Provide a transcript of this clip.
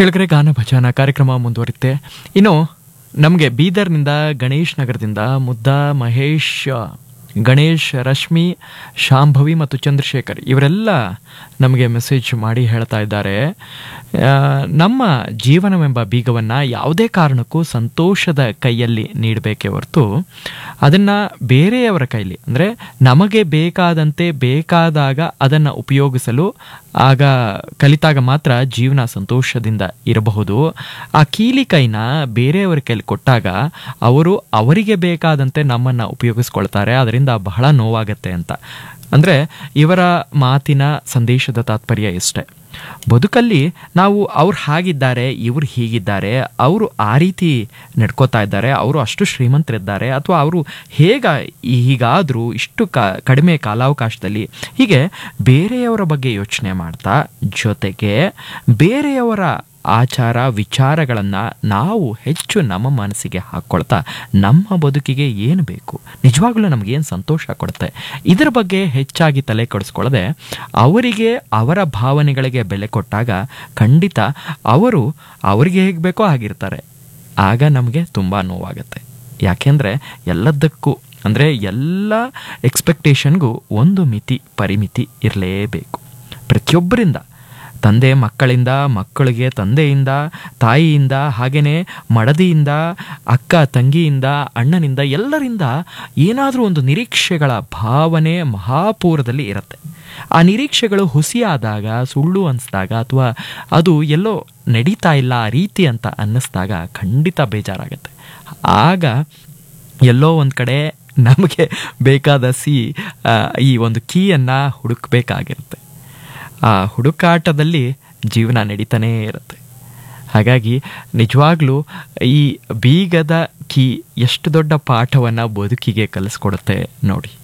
ಕೆಳಗರೆ ಗಾನ ಭಜನ ಕಾರ್ಯಕ್ರಮ ಮುಂದುವರಿತೆ ಇನ್ನು ನಮಗೆ ಬೀದರ್ನಿಂದ ಗಣೇಶ್ ನಗರದಿಂದ ಮುದ್ದ ಮಹೇಶ್ ಗಣೇಶ್ ರಶ್ಮಿ ಶಾಂಭವಿ ಮತ್ತು ಚಂದ್ರಶೇಖರ್ ಇವರೆಲ್ಲ ನಮಗೆ ಮೆಸೇಜ್ ಮಾಡಿ ಹೇಳ್ತಾ ಇದ್ದಾರೆ ಆ, ನಮ್ಮ ಜೀವನವೆಂಬ ಬೀಗವನ್ನು ಯಾವುದೇ ಕಾರಣಕ್ಕೂ ಸಂತೋಷದ ಕೈಯಲ್ಲಿ ನೀಡಬೇಕೇ ಹೊರತು ಅದನ್ನು ಬೇರೆಯವರ ಕೈಲಿ ಅಂದರೆ ನಮಗೆ ಬೇಕಾದಂತೆ ಬೇಕಾದಾಗ ಅದನ್ನು ಉಪಯೋಗಿಸಲು ಆಗ ಕಲಿತಾಗ ಮಾತ್ರ ಜೀವನ ಸಂತೋಷದಿಂದ ಇರಬಹುದು ಆ ಕೀಲಿ ಕೈನ ಬೇರೆಯವರ ಕೈಲಿ ಕೊಟ್ಟಾಗ ಅವರು ಅವರಿಗೆ ಬೇಕಾದಂತೆ ನಮ್ಮನ್ನು ಉಪಯೋಗಿಸ್ಕೊಳ್ತಾರೆ ಅದರಿಂದ ಬಹಳ ನೋವಾಗತ್ತೆ ಅಂತ ಅಂದರೆ ಇವರ ಮಾತಿನ ಸಂದೇಶದ ತಾತ್ಪರ್ಯ ಇಷ್ಟೇ ಬದುಕಲ್ಲಿ ನಾವು ಅವ್ರು ಹಾಗಿದ್ದಾರೆ ಇವ್ರು ಹೀಗಿದ್ದಾರೆ ಅವರು ಆ ರೀತಿ ನಡ್ಕೋತಾ ಇದ್ದಾರೆ ಅವರು ಅಷ್ಟು ಶ್ರೀಮಂತರಿದ್ದಾರೆ ಅಥವಾ ಅವರು ಹೇಗ ಹೀಗಾದರೂ ಇಷ್ಟು ಕ ಕಡಿಮೆ ಕಾಲಾವಕಾಶದಲ್ಲಿ ಹೀಗೆ ಬೇರೆಯವರ ಬಗ್ಗೆ ಯೋಚನೆ ಮಾಡ್ತಾ ಜೊತೆಗೆ ಬೇರೆಯವರ ಆಚಾರ ವಿಚಾರಗಳನ್ನು ನಾವು ಹೆಚ್ಚು ನಮ್ಮ ಮನಸ್ಸಿಗೆ ಹಾಕ್ಕೊಳ್ತಾ ನಮ್ಮ ಬದುಕಿಗೆ ಏನು ಬೇಕು ನಿಜವಾಗ್ಲೂ ನಮಗೇನು ಸಂತೋಷ ಕೊಡುತ್ತೆ ಇದರ ಬಗ್ಗೆ ಹೆಚ್ಚಾಗಿ ತಲೆ ಕೆಡಿಸ್ಕೊಳ್ಳದೆ ಅವರಿಗೆ ಅವರ ಭಾವನೆಗಳಿಗೆ ಬೆಲೆ ಕೊಟ್ಟಾಗ ಖಂಡಿತ ಅವರು ಅವರಿಗೆ ಹೇಗೆ ಬೇಕೋ ಆಗಿರ್ತಾರೆ ಆಗ ನಮಗೆ ತುಂಬ ನೋವಾಗುತ್ತೆ ಯಾಕೆಂದರೆ ಎಲ್ಲದಕ್ಕೂ ಅಂದರೆ ಎಲ್ಲ ಎಕ್ಸ್ಪೆಕ್ಟೇಷನ್ಗೂ ಒಂದು ಮಿತಿ ಪರಿಮಿತಿ ಇರಲೇಬೇಕು ಪ್ರತಿಯೊಬ್ಬರಿಂದ ತಂದೆ ಮಕ್ಕಳಿಂದ ಮಕ್ಕಳಿಗೆ ತಂದೆಯಿಂದ ತಾಯಿಯಿಂದ ಹಾಗೆಯೇ ಮಡದಿಯಿಂದ ಅಕ್ಕ ತಂಗಿಯಿಂದ ಅಣ್ಣನಿಂದ ಎಲ್ಲರಿಂದ ಏನಾದರೂ ಒಂದು ನಿರೀಕ್ಷೆಗಳ ಭಾವನೆ ಮಹಾಪೂರದಲ್ಲಿ ಇರುತ್ತೆ ಆ ನಿರೀಕ್ಷೆಗಳು ಹುಸಿಯಾದಾಗ ಸುಳ್ಳು ಅನಿಸಿದಾಗ ಅಥವಾ ಅದು ಎಲ್ಲೋ ನಡೀತಾ ಇಲ್ಲ ಆ ರೀತಿ ಅಂತ ಅನ್ನಿಸ್ದಾಗ ಖಂಡಿತ ಬೇಜಾರಾಗುತ್ತೆ ಆಗ ಎಲ್ಲೋ ಒಂದು ಕಡೆ ನಮಗೆ ಬೇಕಾದ ಸಿ ಆ, ಈ ಒಂದು ಕೀಯನ್ನು ಹುಡುಕಬೇಕಾಗಿರುತ್ತೆ ಆ ಹುಡುಕಾಟದಲ್ಲಿ ಜೀವನ ನಡೀತಾನೇ ಇರುತ್ತೆ ಹಾಗಾಗಿ ನಿಜವಾಗ್ಲೂ ಈ ಬೀಗದ ಕೀ ಎಷ್ಟು ದೊಡ್ಡ ಪಾಠವನ್ನು ಬದುಕಿಗೆ ಕಲಿಸ್ಕೊಡುತ್ತೆ ನೋಡಿ